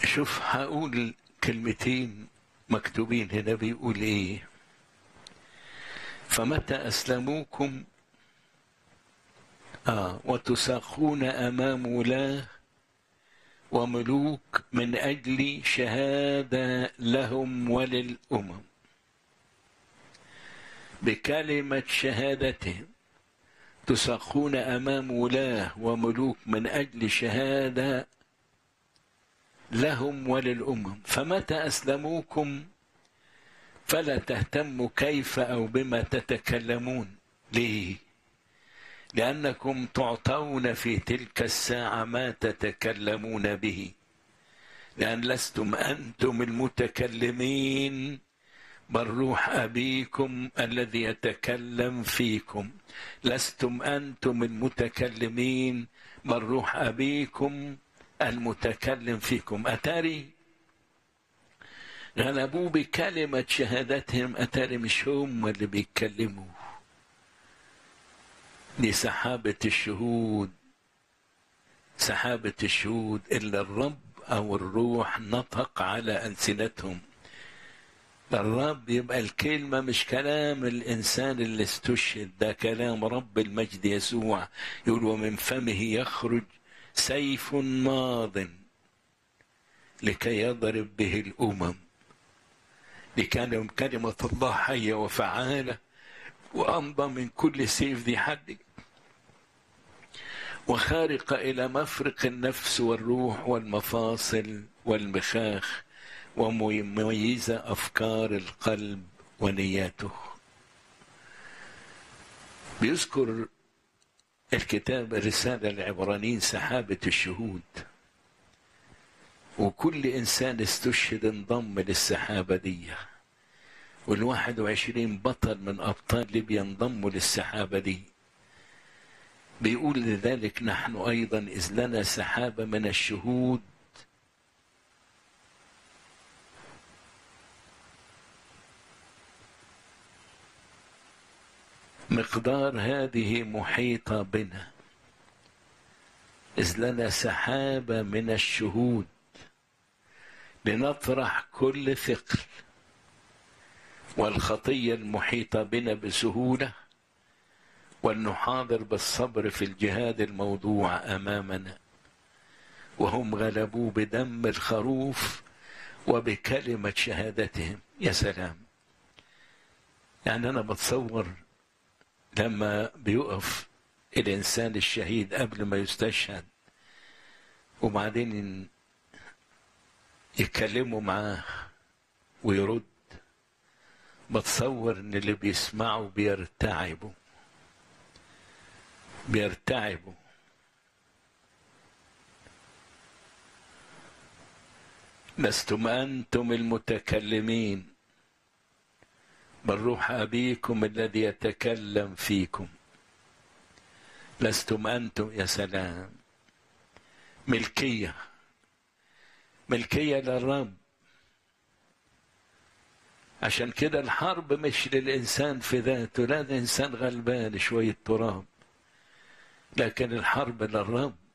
شوف هقول كلمتين مكتوبين هنا بيقول ايه فمتى اسلموكم آه وتساقون امام ولاه وملوك من اجل شهاده لهم وللامم بكلمه شهادتهم تساقون امام ولاه وملوك من اجل شهاده لهم وللامم فمتى اسلموكم فلا تهتموا كيف او بما تتكلمون ليه لانكم تعطون في تلك الساعه ما تتكلمون به لان لستم انتم المتكلمين بل روح ابيكم الذي يتكلم فيكم لستم انتم المتكلمين بل روح ابيكم المتكلم فيكم اتاري غلبوه بكلمة شهادتهم أتاري مش هم اللي بيتكلموا دي سحابة الشهود سحابة الشهود إلا الرب أو الروح نطق على ألسنتهم الرب يبقى الكلمة مش كلام الإنسان اللي استشهد ده كلام رب المجد يسوع يقول ومن فمه يخرج سيف ماض لكي يضرب به الأمم لكان كلمة الله حية وفعالة وأمضى من كل سيف ذي حد وخارقة إلى مفرق النفس والروح والمفاصل والمخاخ ومميزة أفكار القلب ونياته بيذكر الكتاب الرسالة العبرانيين سحابة الشهود وكل إنسان استشهد انضم للسحابة دي والواحد وعشرين بطل من أبطال ليبيا انضموا للسحابة دي بيقول لذلك نحن أيضا إذ لنا سحابة من الشهود مقدار هذه محيطة بنا إذ لنا سحابة من الشهود لنطرح كل ثقل والخطية المحيطة بنا بسهولة ولنحاضر بالصبر في الجهاد الموضوع أمامنا وهم غلبوا بدم الخروف وبكلمة شهادتهم يا سلام يعني أنا بتصور لما بيقف الإنسان الشهيد قبل ما يستشهد وبعدين يتكلموا معاه ويرد بتصور ان اللي بيسمعوا بيرتعبوا بيرتعبوا لستم انتم المتكلمين بل روح ابيكم الذي يتكلم فيكم لستم انتم يا سلام ملكيه ملكيه للرب عشان كده الحرب مش للإنسان في ذاته لا الإنسان غلبان شوية تراب لكن الحرب للرب